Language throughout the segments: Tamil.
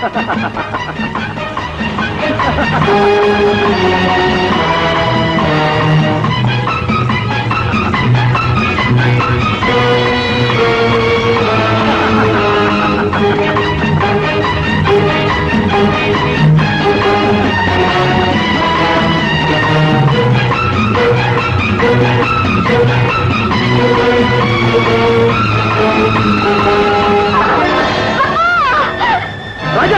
ராஜா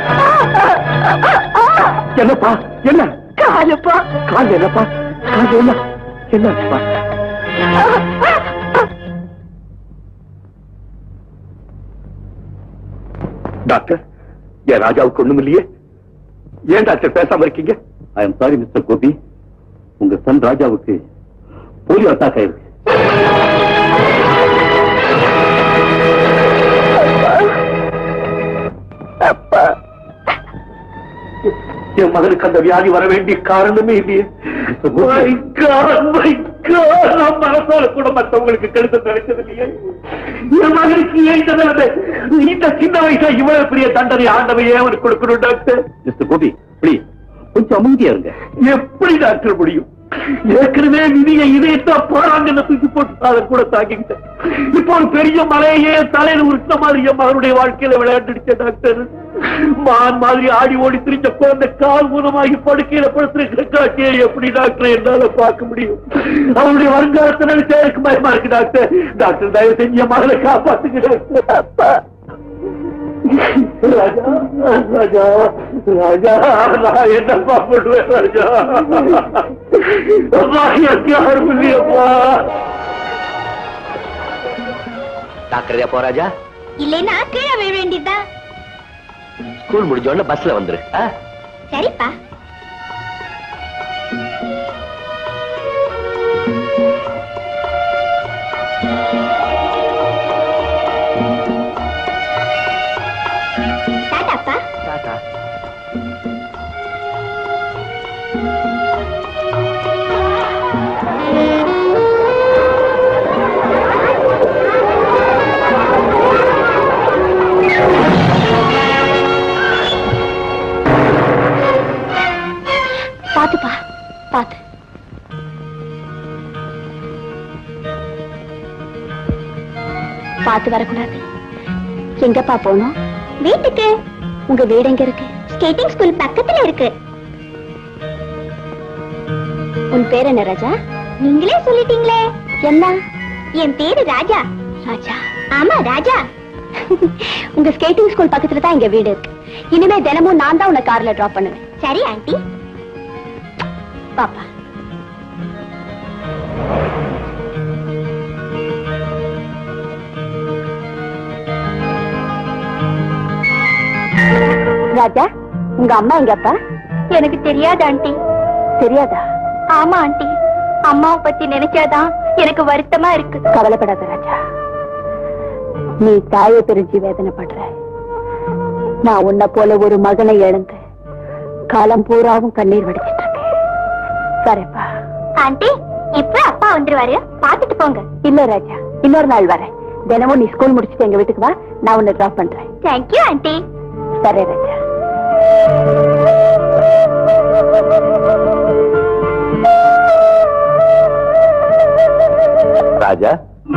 என்னப்பா என்ன காலுப்பா கால் என்னப்பா கால் என்ன என்னப்பா டாக்டர் என் ராஜாவுக்கு ஒண்ணும் இல்லையே ஏன் டாக்டர் பேசாம இருக்கீங்க I am sorry mister Gopi உங்க சன் ராஜாவுக்கு போலியோ அட்டாக் ஆயிருக்கு அப்பா என் மகனுக்கு அந்த வியாதி வர வேண்டிய காரணமே இல்லையே My God, my God, நான் மனசால கூட மத்தவங்களுக்கு கெடுத்து நினைச்சது இல்லையே என் மகனுக்கு ஏன் இந்த நிலைமை? இந்த சின்ன வயசுல இவ்வளவு பெரிய தண்டனை ஆண்டவையே அவனுக்கு கொடுக்கணும் டாக்டர் மிஸ்டர் கோபி ப்ளீஸ் கொஞ்சம் அமைதியா இருங்க எப்படி டாக்டர் முடியும் ஏற்கனவே விதியை இதயத்தை போறாங்கன்னு தூக்கி போட்டு அதை கூட தாக்கிக்கிட்டேன் இப்போ ஒரு பெரிய மலையே தலையில உருட்ட மாதிரி என் மகனுடைய வாழ்க்கையில விளையாண்டுடுச்ச டாக்டர் மான் மாதிரி ஆடி ஓடி திரிஞ்ச குழந்தை கால் ஊனமாகி படுக்கையில படுத்திருக்கிற காட்சியை எப்படி டாக்டர் என்னால பார்க்க முடியும் அவனுடைய வருங்காலத்தை நினைச்சா எனக்கு பயமா இருக்கு டாக்டர் டாக்டர் தயவு செஞ்சு என் மகளை காப்பாத்துங்க டாக்டர் அப்பா ராஜா ராஜா ராஜா நான் என்னப்பா பண்ணுவேன் ராஜா அப்பா எனக்கு யாரும் இல்லையப்பா டாக்டர் போ ராஜா இல்லைன்னா கீழே விழ வேண்டியதுதான் ஸ்கூல் முடிஞ்ச உடனே பஸ்ல வந்துரு ஆ? சரிப்பா டாடாப்பா டாடா பாத்துப்பா பாத்து பாத்து வரக்கூடாது எங்கப்பா போனோம் வீட்டுக்கு உங்க வீடு எங்க இருக்கு ஸ்கேட்டிங் ஸ்கூல் பக்கத்துல இருக்கு உன் பேர் என்ன ராஜா நீங்களே சொல்லிட்டீங்களே என்ன என் பேரு ராஜா ராஜா ஆமா ராஜா உங்க ஸ்கேட்டிங் ஸ்கூல் பக்கத்துல தான் எங்க வீடு இருக்கு இனிமே தினமும் நான் தான் உன்னை கார்ல டிராப் பண்ணுவேன் சரி ஆண்டி பாப்பா ராஜா உங்க அம்மா எங்கப்பா எனக்கு தெரியாது ஆண்டி தெரியாதா ஆமா ஆண்டி அம்மாவை பத்தி நினைச்சாதான் எனக்கு வருத்தமா இருக்கு கவலைப்படாத ராஜா நீ தாயை பிரிஞ்சு வேதனைப்படுற நான் உன்னை போல ஒரு மகனை இழந்து காலம் பூராவும் கண்ணீர் வடிச்சிட்டு இருக்கேன் சரிப்பா ஆண்டி இப்ப அப்பா வந்துருவாரு பாத்துட்டு போங்க இல்ல ராஜா இன்னொரு நாள் வரேன் தினமும் நீ ஸ்கூல் முடிச்சுட்டு எங்க வீட்டுக்கு வா நான் உன்னை டிராப் பண்றேன் தேங்க்யூ ஆண்டி சரி ராஜா ராஜா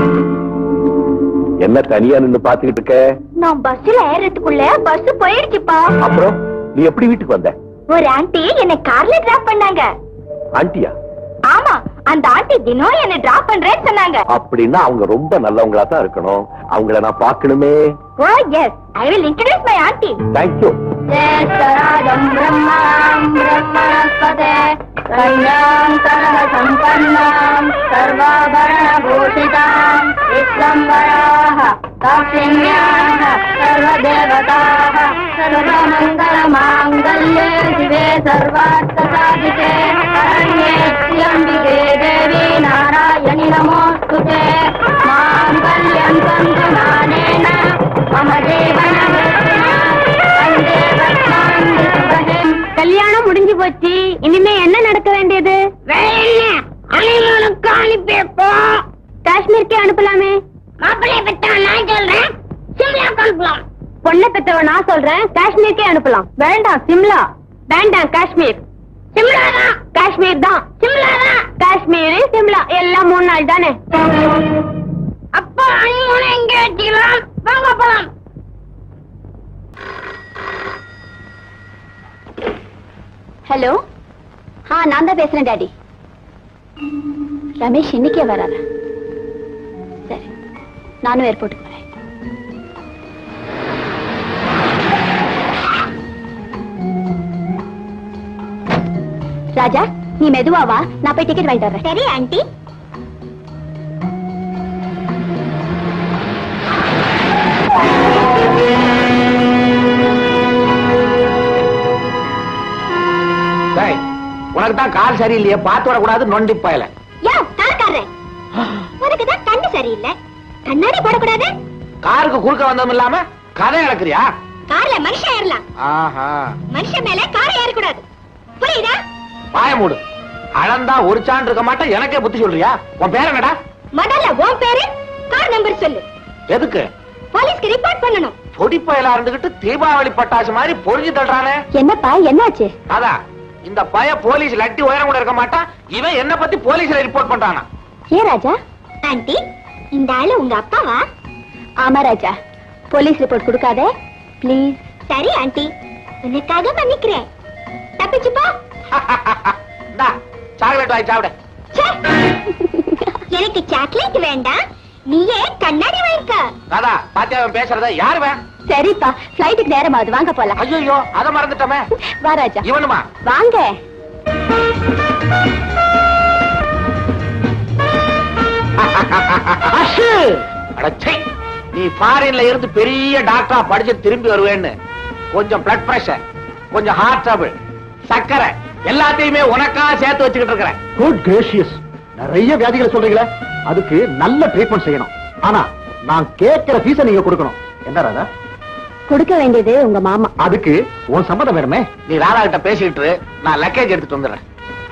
என்ன தனியா நின்னு பாத்துக்கிட்டு இருக்க நான் பஸ்ல ஏறதுக்குள்ள பஸ் போயிடுச்சுப்பா அப்புறம் நீ எப்படி வீட்டுக்கு வந்த ஒரு ஆண்டி என்ன கார்ல டிராப் பண்ணாங்க ஆண்டியா ஆமா அந்த ஆண்டி தினம் என்ன டிராப் பண்றேன்னு சொன்னாங்க அப்படின்னா அவங்க ரொம்ப நல்லவங்களா தான் இருக்கணும் அவங்கள நான் பார்க்கணுமே oh yes I will introduce my aunty thank you ज्येष्ठराजम् ब्रह्माम् ब्रह्मणस्पते कन्याम् सर्वसम्पन्नाम् सर्वाभरणभूषिताम् विश्वम्बराः दाक्षिण्याः सर्वदेवताः सर्वमङ्गलमाङ्गल्ये शिवे सर्वार्थसाधिके शरण्ये त्र्यम्बिके देवी नारायणि नमोऽस्तु ते माङ्गल्यम् सन्तु नानेन मम जीवनमृत्युना वन्दे भद्राण्डि சுபகம். கல்யாணம் முடிஞ்சு போச்சு இனிமே என்ன நடக்க வேண்டியது அனைவருக்கு அனுப்பி வைப்போம் காஷ்மீருக்கே அனுப்பலாமே மாப்பிள்ளைய பெற்றவன் நான் சொல்றேன் சிம்லாக்கு அனுப்பலாம் பொண்ணை பெற்றவன் நான் சொல்றேன் காஷ்மீருக்கே அனுப்பலாம் வேண்டாம் சிம்லா வேண்டாம் காஷ்மீர் சிம்லா தான் காஷ்மீர் தான் சிம்லா தான் காஷ்மீர் சிம்லா எல்லாம் மூணு நாள் தானே அப்பா அண்ணன் எங்க வச்சுக்கலாம் வாங்க போலாம் ஹலோ ஆ நான் தான் பேசுறேன் டாடி ரமேஷ் இன்னைக்கே வராரா சரி நானும் ஏர்போர்ட்டுக்கு வரேன் ராஜா நீ மெதுவா வா நான் போய் டிக்கெட் வாங்கிட்டு வரேன் சரி ஆண்டி டேய், உனக்கு தான் கால் சரியில்லையே பார்த்து வரக்கூடாது நொண்டி பயல யா கார்காரன் உனக்கு தான் கண்ணு சரியில்லை கண்ணாடி போடக்கூடாது காருக்கு குறுக்க வந்ததும் இல்லாம கதை இழக்கிறியா கார்ல மனுஷன் ஏறலாம் ஆஹா மனுஷன் மேல காரை ஏறக்கூடாது புரியுதா பாய மூடு அளந்தா ஒரு சான் இருக்க மாட்டேன் எனக்கே புத்தி சொல்றியா உன் பேர் என்னடா முதல்ல உன் பேரு கார் நம்பர் சொல்லு எதுக்கு போலீஸ்க்கு ரிப்போர்ட் பண்ணணும் பொடி பயலா இருந்துகிட்டு தீபாவளி பட்டாசு மாதிரி பொறிஞ்சு தள்ளுறானே என்னப்பா என்னாச்சு அதான் இந்த பய போலீஸ் லட்டி உயரம் கூட இருக்க மாட்டான் இவன் என்ன பத்தி போலீஸ்ல ரிப்போர்ட் பண்றானா ஏ ராஜா ஆண்டி இந்த ஆளு உங்க அப்பாவா ஆமா ராஜா போலீஸ் ரிப்போர்ட் கொடுக்காத ப்ளீஸ் சரி ஆண்டி உனக்காக மன்னிக்கிறேன் தப்பிச்சு போ இந்தா, சாக்லேட் வாங்கி சாப்பிட ச்சே. எனக்கு சாக்லேட் வேண்டாம் நீயே கண்ணாடி வாங்கிக்க ராதா பாத்தியா அவன் பேசுறத யாரு வே சரிப்பா ஃபிளைட்டுக்கு நேரமாவது வாங்க போலாம் ஐயோ அத மறந்துட்டோமே வா ராஜா இவனுமா வாங்க அடச்சை நீ ஃபாரின்ல இருந்து பெரிய டாக்டரா படிச்சு திரும்பி வருவேன்னு கொஞ்சம் பிளட் பிரஷர் கொஞ்சம் ஹார்ட் ட்ரபிள் சக்கரை எல்லாத்தையுமே உனக்கா சேர்த்து வச்சுக்கிட்டு இருக்கிறேன் குட் கிரேஷியஸ் நிறைய வியாதிகளை சொல்றீங்களே அதுக்கு நல்ல ட்ரீட்மெண்ட் செய்யணும் ஆனா நான் கேட்கிற ஃபீஸ நீங்க கொடுக்கணும் என்ன ராதா கொடுக்க வேண்டியது உங்க மாமா அதுக்கு உன் சம்மதம் வேணுமே நீ ராதா கிட்ட பேசிட்டு இரு, நான் லக்கேஜ் எடுத்துட்டு வந்துடுறேன்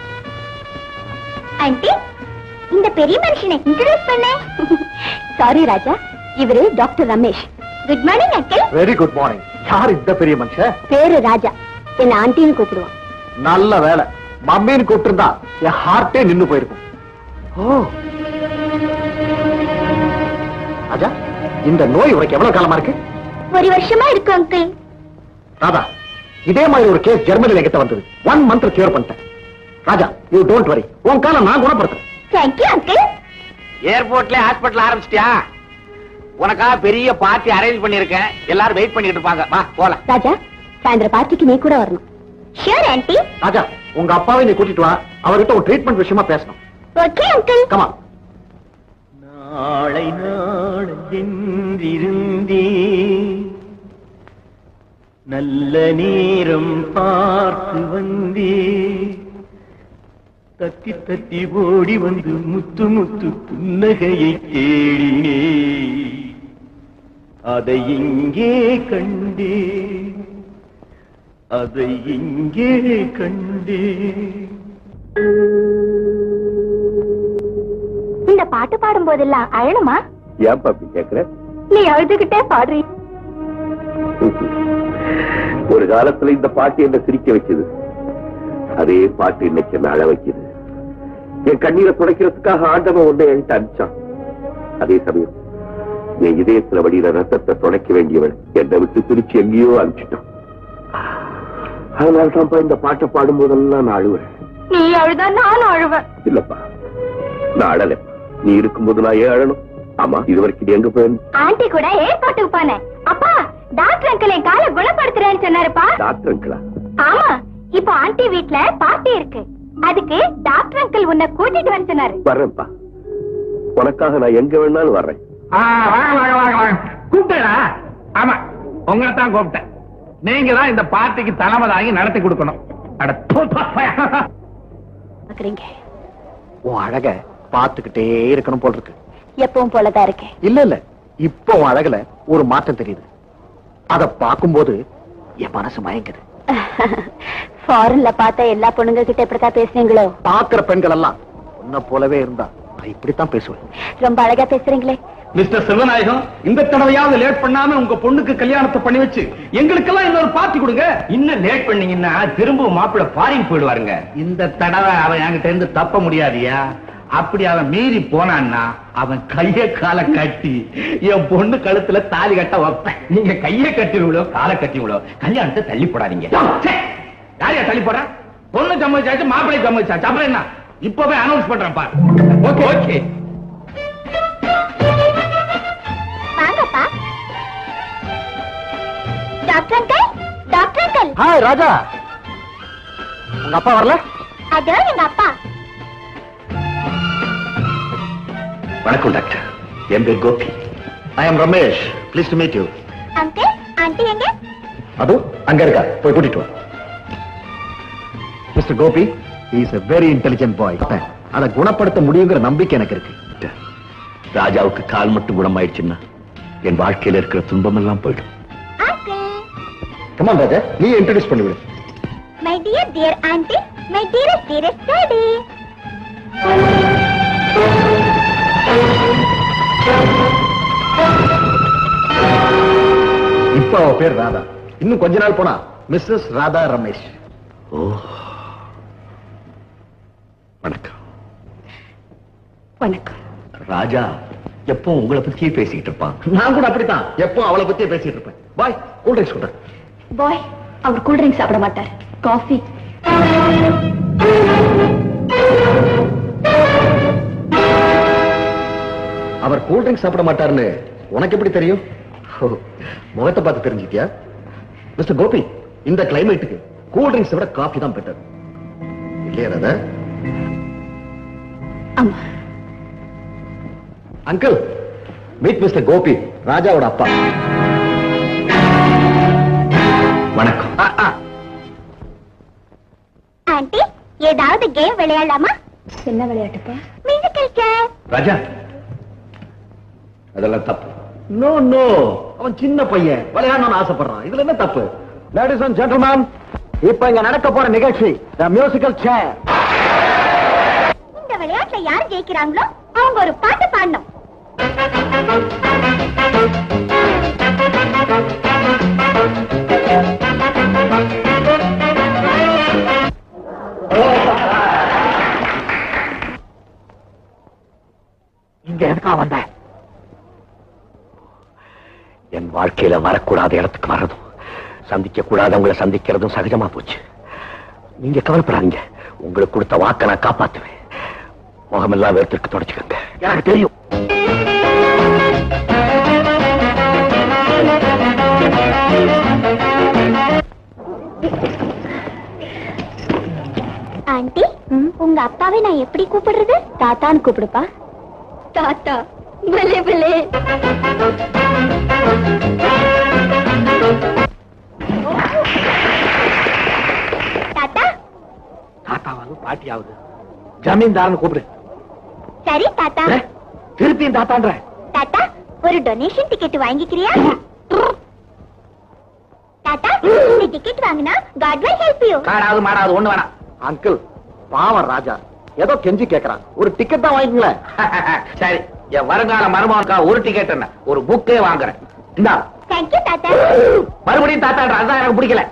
ஆண்டி இந்த பெரிய மனுஷனை இன்ட்ரோடியூஸ் பண்ண சாரி ராஜா இவரு doctor Ramesh good morning uncle very good morning யார் இந்த பெரிய மனுஷன் பேரு ராஜா என்ன ஆண்டின்னு கூப்பிடுவான் நல்ல வேலை மம்மின்னு கூப்பிட்டு என் ஹார்ட்டே நின்னு போயிருக்கும் ஓ ராஜா இந்த நோய் உனக்கு எவ்வளவு காலமா இருக்கு ஒரு வருஷமா இருக்கு அங்கிள் ராதா இதே மாதிரி ஒரு கேஸ் ஜெர்மனில என்கிட்ட வந்தது ஒன் மந்த் கியூர் பண்ணிட்டேன் ராஜா யூ டோன்ட் வரி உன் காலம் நான் குணப்படுத்துறேன் தேங்க்யூ அங்கிள் ஏர்போர்ட்ல ஹாஸ்பிடல் ஆரம்பிச்சிட்டியா உனக்காக பெரிய பார்ட்டி அரேஞ்ச் பண்ணிருக்கேன் எல்லாரும் வெயிட் பண்ணிட்டு இருப்பாங்க வா போலாம் ராஜா சாயந்தரம் பார்ட்டிக்கு நீ கூட வரணும் ஷூர் ஆண்டி ராஜா உங்க அப்பாவை நீ கூட்டிட்டு வா அவர்கிட்ட ஒரு ட்ரீட்மெண்ட் விஷயமா பேசணும் ஓகே அங்கிள் கமா நாளை நாள் என்றிருந்தே நல்ல நேரம் பார்த்து வந்தே தத்தி தத்தி ஓடி வந்து முத்து முத்து புன்னகையை தேடினே அதை இங்கே கண்டே அதை இங்கே கண்டே இந்த பாட்டு பாடும் போதெல்லாம் அழணுமா ஏன் பாப்பி கேக்குற நீ அழுதுகிட்டே பாடுறீ ஒரு காலத்துல இந்த பாட்டு என்ன சிரிக்க வச்சது அதே பாட்டு இன்னைக்கு என்ன அழ வைக்குது என் கண்ணீரை துடைக்கிறதுக்காக ஆண்டவன் ஒண்ணு என்கிட்ட அனுப்பிச்சான் அதே சமயம் என் இதயத்துல வடிகிற ரத்தத்தை துடைக்க வேண்டியவன் என்னை விட்டு பிரிச்சு எங்கேயோ அனுப்பிச்சிட்டான் அதனால்தான் இந்த பாட்டை பாடும் போதெல்லாம் நான் அழுவேன் நீ அழுதா நானும் அழுவேன் இல்லப்பா நான் அழல நீ இருக்கும்போது நான் ஏன் அழணும் ஆமா இது வரைக்கும் நீ எங்க போயிருந்த ஆண்டி கூட ஏர்போர்ட்டுக்கு போனேன் அப்பா டாக்டர் அங்கிள் என் காலை குணப்படுத்துறேன்னு சொன்னாருப்பா டாக்டர் அங்கிளா ஆமா இப்போ ஆண்டி வீட்ல பார்ட்டி இருக்கு அதுக்கு டாக்டர் அங்கிள் உன்னை கூட்டிட்டு வர சொன்னாரு வர்றேன்ப்பா உனக்காக நான் எங்க வேணாலும் வர்றேன் வாங்க வாங்க வாங்க வாங்க கூப்பிட்டா ஆமா உங்களை தான் கூப்பிட்டேன் நீங்க தான் இந்த பார்ட்டிக்கு தலைமை தாங்கி நடத்தி கொடுக்கணும் அட தூ, தூ, பய. பாக்குறீங்க உன் அழக பாத்துக்கிட்டே இருக்கணும் போல் இருக்கு எப்பவும் போலதான் இருக்கேன் இல்ல இல்ல இப்போ உன் அழகுல ஒரு மாற்றம் தெரியுது அத பாக்கும்போது என் மனசு மயங்குது ஃபாரின்ல பார்த்த எல்லா பொண்ணுங்க கிட்ட இப்படித்தான் பேசுறீங்களோ பாக்குற பெண்கள் எல்லாம் உன்னை போலவே இருந்தா நான் இப்படித்தான் பேசுவேன் ரொம்ப அழகா பேசுறீங்களே மிஸ்டர் செல்வநாயகம் இந்த தடவையாவது லேட் பண்ணாம உங்க பொண்ணுக்கு கல்யாணத்தை பண்ணி வச்சு எங்களுக்கெல்லாம் இன்னொரு பார்ட்டி கொடுங்க இன்னும் லேட் பண்ணீங்கன்னா திரும்ப மாப்பிள்ள ஃபாரின் போயிடுவாருங்க இந்த தடவை அவன் என்கிட்ட இருந்து தப்ப முடியாதியா அப்படி அவன் மீறி போனான்னா அவன் கைய காலை கட்டி என் பொண்ணு கழுத்துல தாலி கட்ட வைப்பேன் நீங்க கைய கட்டி விழோ காலை கட்டி விழோ கல்யாணத்தை தள்ளி போடாதீங்க ச்சே! யாரையா தள்ளி போற பொண்ணு சம்மதிச்சாச்சு மாப்பிள்ளை சம்மதிச்சாச்சு அப்புறம் என்ன இப்பவே அனௌன்ஸ் பண்றேன் பாரு ஓகே ஓகே வாங்கப்பா doctor uncle doctor uncle hi Raja உங்க அப்பா வரல அதோ எங்க அப்பா வணக்கம் டாக்டர் என் பேர் Gopi I am Ramesh please to meet you uncle aunty எங்க அது அங்க இருக்கா போய் கூட்டிட்டு வா mister Gopi is a very intelligent boy அதை குணப்படுத்த முடியுங்கிற நம்பிக்கை எனக்கு இருக்கு ராஜாவுக்கு கால் மட்டும் குணமாயிடுச்சுன்னா என் வாழ்க்கையில இருக்கிற துன்பம் எல்லாம் போயிடும் அங்கிள் கமான் ராஜா நீ இன்ட்ரோடியூஸ் பண்ணி விடு my dear dear aunty my dearest dearest daddy இப்ப அவ பேர் ராதா இன்னும் கொஞ்ச நாள் போனா மிஸ்ஸஸ் ராதா ரமேஷ் ஓ வணக்கம் வணக்கம் ராஜா எப்போ உங்களை பத்தியே பேசிக்கிட்டு இருப்பான் நான் கூட அப்படித்தான் எப்போ அவளை பத்தியே பேசிட்டு இருப்பேன் பாய் கூல் ட்ரிங்க்ஸ் கூட பாய் அவர் கூல் ட்ரிங்க் சாப்பிட மாட்டார் காஃபி அவர் கூல் ட்ரிங்க்ஸ் சாப்பிட மாட்டாருன்னு உனக்கு எப்படி தெரியும் ஓ, முகத்தை பார்த்து தெரிஞ்சுக்கிட்டியா மிஸ்டர் கோபி இந்த கிளைமேட்டுக்கு கூல் ட்ரிங்க்ஸ் விட காஃபி தான் பெட்டர் இல்லையா ராதா ஆமா அங்கிள் மீட் மிஸ்டர் கோபி ராஜாவோட அப்பா வணக்கம் ஆண்டி ஏதாவது கேம் விளையாடலாமா என்ன விளையாட்டுப்பா மியூசிக்கல் சேர் ராஜா அதெல்லாம் தப்பு நோ நோ அவன் சின்ன பையன் விளையாடணும்னு ஆசைப்படுறான் இதுல என்ன தப்பு லேடிஸ் அண்ட் ஜென்டில்மேன் இப்ப இங்க நடக்க போற நிகழ்ச்சி த மியூசிக்கல் சேர் இந்த விளையாட்டுல யார் ஜெயிக்கிறாங்களோ அவங்க ஒரு பாட்டு பாடணும் இங்க எதுக்கா வந்த என் வாழ்க்கையில வரக்கூடாத இடத்துக்கு வர்றதும் சந்திக்க கூடாதவங்களை சந்திக்கிறதும் சகஜமா போச்சு நீங்க கவலைப்படாதீங்க உங்களுக்கு கொடுத்த வாக்க நான் காப்பாத்துவேன் முகமெல்லாம் வேர்த்திற்கு தொடச்சுக்கங்க எனக்கு தெரியும் ஆண்டி உங்க அப்பாவை நான் எப்படி கூப்பிடுறது தாத்தான்னு கூப்பிடுப்பா தாத்தா பலே பலே தாத்தா தாத்தாவது பாட்டியாவது ஜமீன்தாரன்னு கூப்பிடு சரி தாத்தா ஏ, திருப்பியும் தாத்தான்ற தாத்தா ஒரு டொனேஷன் டிக்கெட் வாங்கிக்கிறியா தாத்தா இந்த டிக்கெட் வாங்கினா காட் வில் ஹெல்ப் யூ காடாவது மாடாவது ஒண்ணு வேணாம் அங்கிள் பாவம் ராஜா ஏதோ கெஞ்சி கேக்குறான் ஒரு டிக்கெட் தான் வாங்கிங்களேன் சரி என் வருங்கால மருமகனுக்கா ஒரு டிக்கெட் என்ன ஒரு புக்கே வாங்குறேன் இந்தா தேங்க்யூ தாத்தா மறுபடியும் தாத்தான்ற அதான் எனக்கு பிடிக்கல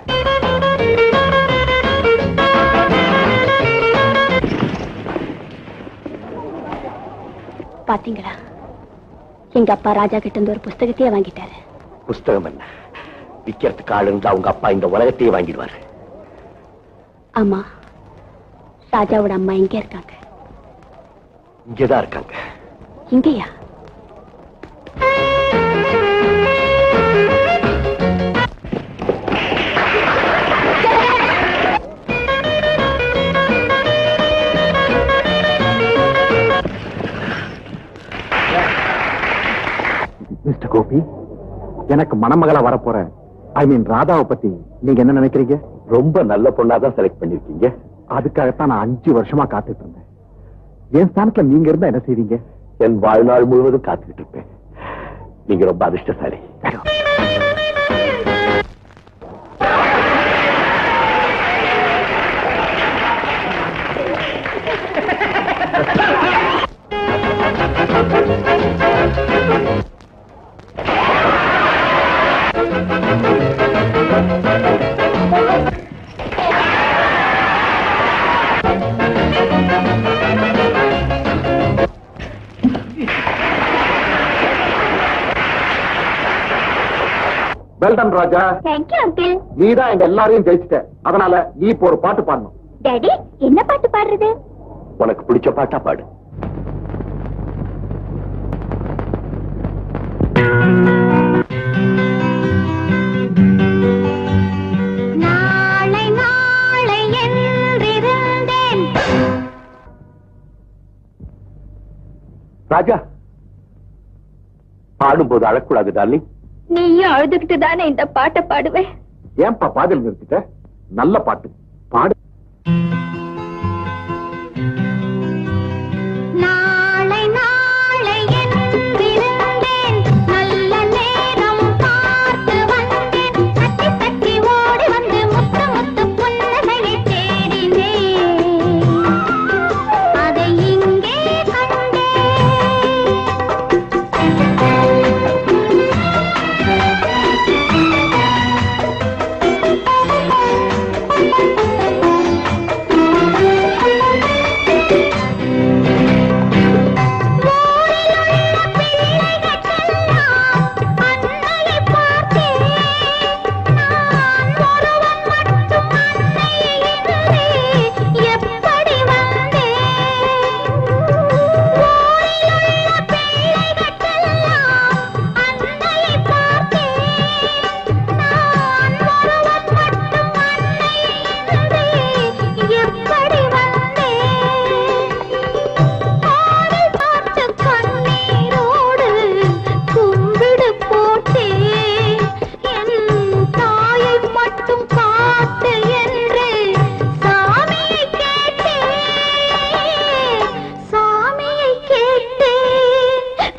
பாத்தீங்களா எங்க அப்பா ராஜா கிட்ட இருந்து ஒரு புஸ்தகத்தையே வாங்கிட்டாரு புஸ்தகம் என்ன விக்கிறதுக்கு ஆள் இருந்தா உங்க அப்பா இந்த உலகத்தையே வாங்கிடுவாரு ஆமா ராஜாவோட அம்மா இங்க இருக்காங்க இங்கேதான் இருக்காங்க இங்கயா மிஸ்டர் கோபி எனக்கு மணமகளா வரப்போற ஐ மீன் ராதாவை பத்தி நீங்க என்ன நினைக்கிறீங்க ரொம்ப நல்ல பொண்ணாதான் செலக்ட் பண்ணிருக்கீங்க அதுக்காகத்தான் நான் அஞ்சு வருஷமா காத்துட்டு இருந்தேன் என் ஸ்தானத்துல நீங்க இருந்தா என்ன செய்வீங்க என் வாழ்நாள் முழுவதும் காத்துக்கிட்டு இருப்பேன் நீங்க ரொம்ப அதிர்ஷ்டசாலி வெல்டன் ராஜா தேங்க்யூ அங்கிள் நீ தான் எங்க எல்லாரையும் ஜெயிச்சிட்ட அதனால நீ இப்போ ஒரு பாட்டு பாடணும் டாடி என்ன பாட்டு பாடுறது உனக்கு பிடிச்ச பாட்டா பாடு நாளை நாளை என்றிருந்தேன் ராஜா பாடும்போது அழக்கூடாது டார்லிங் நீயும் அழுதுகிட்டு தானே இந்த பாட்டை பாடுவேன் ஏன்பா பாடல் நிறுத்திட்ட நல்ல பாட்டு பாடு நாளை நாளை என்றிருந்தேன் நல்ல நேரம் பார்த்து வந்தேன் தட்டி தட்டி ஓடி வந்து முத்து முத்து புன்னகையை தேடினேன் அதை இங்கே அன்னையை பார்த்தேன் நான் ஒருவன் மட்டும் அன்னையை இன்றி எப்படி வந்தேன் ஊரிலுள்ள பிள்ளைகளுக்கெல்லாம் அன்னையை பார்த்தேன் நான் ஒருவன் மட்டும் அன்னையை இன்றி எப்படி வந்தேன் ஆடை பார்த்து கண்ணீரோடு கும்பிடு போட்டேன் என் தாயை மட்டும் காத்து என்று சாமியை கேட்டேன் சாமியை கேட்டேன்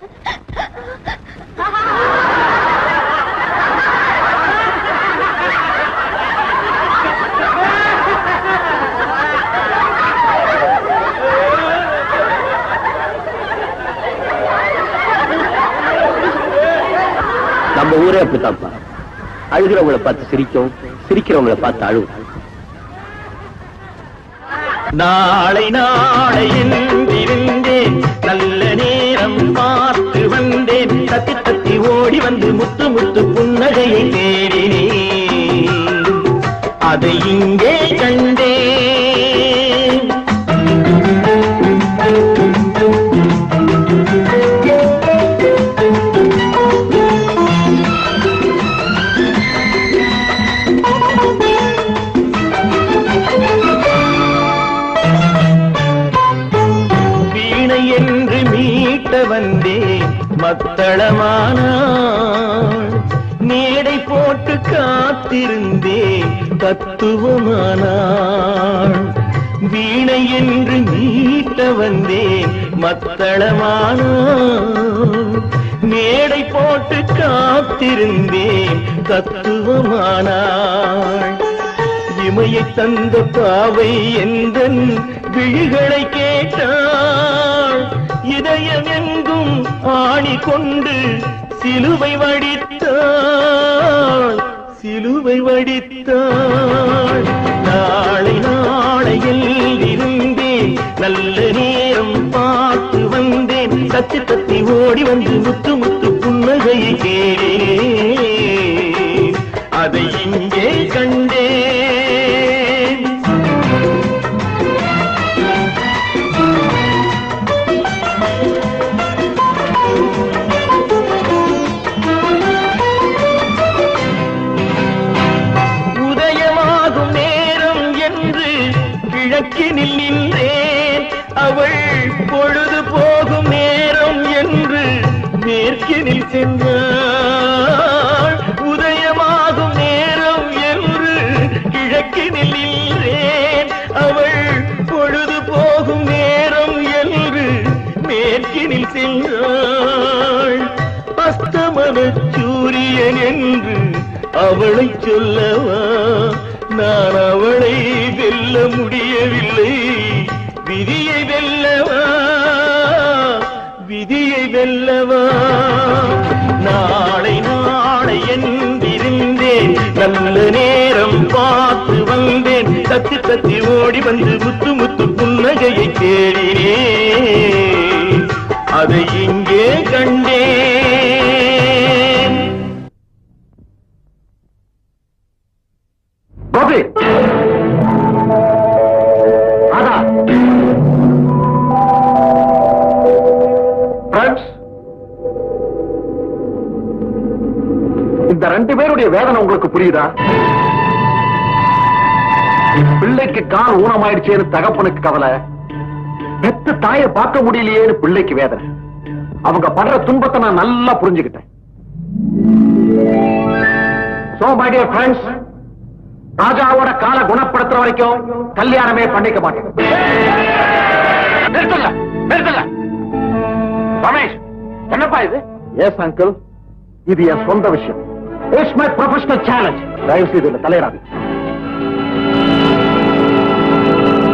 நம்ம ஊரே அப்படித்தான்ப்பா அழுகிறவங்கள பார்த்து சிரிக்கும் சிரிக்கிறவங்கள பார்த்து அழுவும் நாளை நாளை என்றிருந்தேன் நல்ல நேரம் பார்த்து வந்தேன் தத்தி தத்தி ஓடி வந்து முத்து முத்து புன்னகையை தேடினேன் அதை இங்கே கண்டேன் வீணை என்று மீட்ட வந்தேன் மத்தளமானாள் மேடை போட்டு காத்திருந்தேன் தத்துவமானாள் வீணை என்று மீட்ட வந்தேன் மத்தளமானாள் மேடை போட்டு காத்திருந்தேன் தத்துவமானாள் இமையை தந்த பாவை எந்தன் விழிகளை கேட்டாள் இதயம் எங்கும் ஆணி கொண்டு சிலுவை வடித்தாள் சிலுவை வடித்தாள் நாளை நாளையில் இருந்தேன் நல்ல நேரம் பார்த்து வந்தேன் தத்தி தத்தி ஓடி வந்து முத்து முத்து புன்னகையை கேட்டேன் அதை இங்கே கண்டேன் உதயமாகும் நேரம் என்று கிழக்கினில் நின்றேன் அவள் பொழுது போகும் நேரம் என்று மேற்கினில் சென்றாள் உதயமாகும் நேரம் என்று கிழக்கினில் நின்றேன் அவள் பொழுது போகும் நேரம் என்று மேற்கினில் சென்றாள் அஸ்தமன சூரியன் என்று அவளை சொல்லவா நான் அவளை வெல்ல முடியவில்லை விதியை வெல்லவா விதியை வெல்லவா நாளை நாளை என்றிருந்தேன் நல்ல நேரம் பார்த்து வந்தேன் தத்தி தத்தி ஓடி வந்து முத்து முத்து புன்னகையை தேடினேன் அதை இங்கே கண்டேன் கோபி ராதா ஃப்ரெண்ட்ஸ் இந்த ரெண்டு பேருடைய வேதனை உங்களுக்கு புரியுதா பிள்ளைக்கு கால் ஊனமாயிடுச்சேன்னு தகப்பனுக்கு கவலை பெத்த தாயை பார்க்க முடியலையேன்னு பிள்ளைக்கு வேதனை அவங்க படுற துன்பத்தை நான் நல்லா புரிஞ்சுக்கிட்டேன் சோ மை டியர் ஃப்ரெண்ட்ஸ் ராஜாவோட காலை குணப்படுத்துற வரைக்கும் கல்யாணமே பண்ணிக்க மாட்டேன் நிறுத்தல நிறுத்தல ரமேஷ் என்னப்பா இது எஸ் அங்கிள் இது என் சொந்த விஷயம் இட்ஸ் மை ப்ரொஃபஷனல் சேலஞ்ச் தயவு செய்து இதுல தலையிடாது